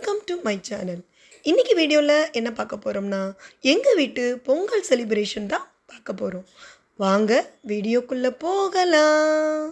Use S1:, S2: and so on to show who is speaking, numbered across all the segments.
S1: welcome to my channel இன்னைக்கு வீடியோவில் என்ன பார்க்க போகிறோம்னா எங்கள் வீட்டு பொங்கல் செலிப்ரேஷன் தான் பார்க்க போகிறோம் வாங்க வீடியோக்குள்ளே போகலாம்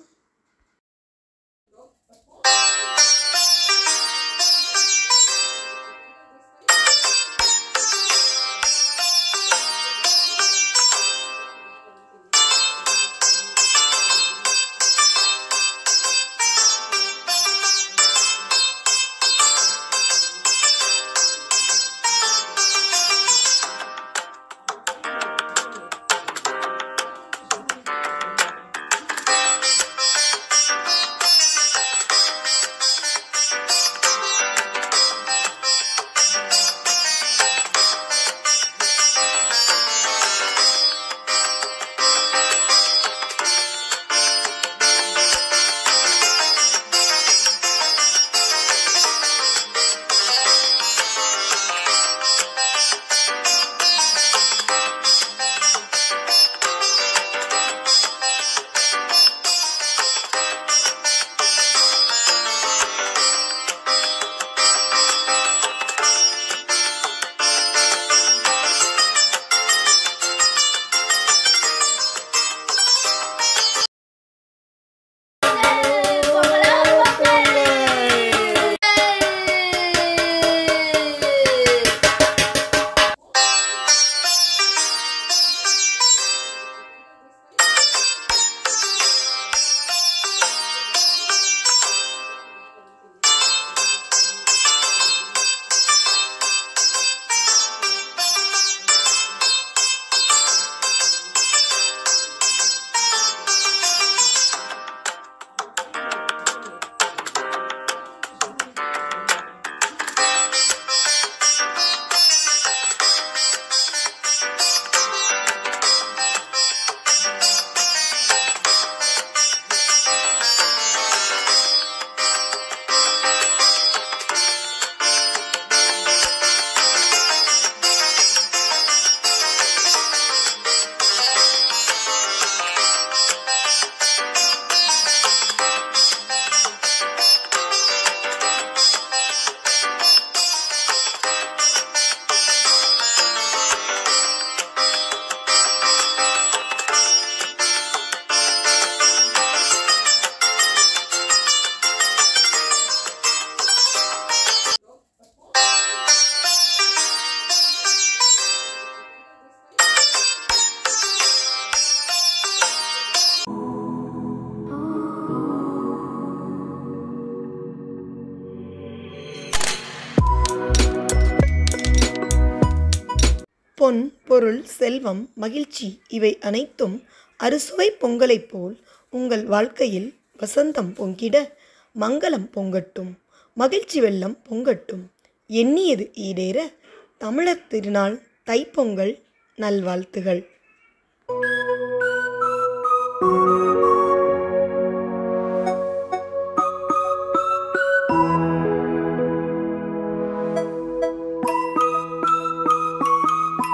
S1: பொன் பொருள் செல்வம் மகிழ்ச்சி இவை அனைத்தும் அறுசுவை பொங்கலைப் போல் உங்கள் வாழ்க்கையில் வசந்தம் பொங்கிட மங்களம் பொங்கட்டும் மகிழ்ச்சி வெள்ளம் பொங்கட்டும் எண்ணியது ஈடேற தமிழர் திருநாள் தைப்பொங்கல் நல்வாழ்த்துகள்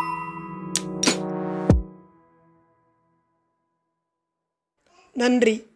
S1: நன்றி